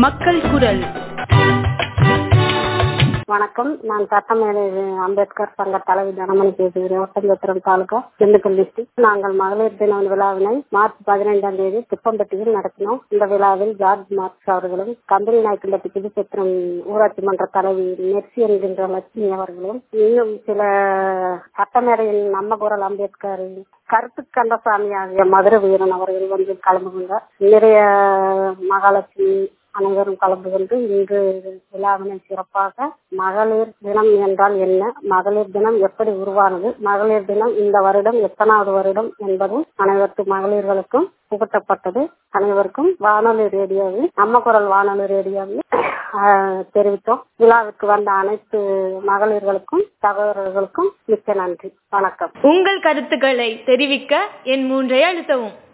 மக்கள் குரல் வணக்கம் நான் சட்டமேதை அம்பேத்கர் சங்க தலைவி தனமணி பேசுகிறேன் ஒட்டஞ்சத்திரம் தாலுகா திண்டுக்கல் டிஸ்ட்ரிக்ட் நாங்கள் மகளிர் தின விழாவினை மார்ச் பதினைந்தாம் தேதி திப்பம்பட்டியில் நடத்தினோம் இந்த விழாவில் ஜார்ஜ் மார்க்ஸ் அவர்களும் கம்பெனி நாய்க்கம்பட்டி புதுச்சத்திரம் ஊராட்சி மன்ற தலைவி மெர்சி என்கின்ற லட்சுமி அவர்களும் இன்னும் சில சட்டமேடையின் நம்ம குரல் அம்பேத்கர் கருத்து கந்தசாமி ஆகிய மதுரை வீரன் அவர்கள் வந்து கலந்து கொண்டார் நிறைய மகாலட்சுமி அனைவரும் கலந்து கொண்டு இன்று விழாவினை சிறப்பாக மகளிர் தினம் என்றால் என்ன மகளிர் தினம் எப்படி உருவானது மகளிர் தினம் இந்த வருடம் எத்தனாவது வருடம் என்பதும் அனைவருக்கும் மகளிர்களுக்கும் புகட்டப்பட்டது அனைவருக்கும் வானொலி ரேடியோவில் நம்ம குரல் வானொலி ரேடியோவில் தெரிவித்தோம் விழாவிற்கு வந்த அனைத்து மகளிர்களுக்கும் சகோதரர்களுக்கும் மிக்க நன்றி வணக்கம் உங்கள் கருத்துக்களை தெரிவிக்க என் மூன்றை அழுத்தவும்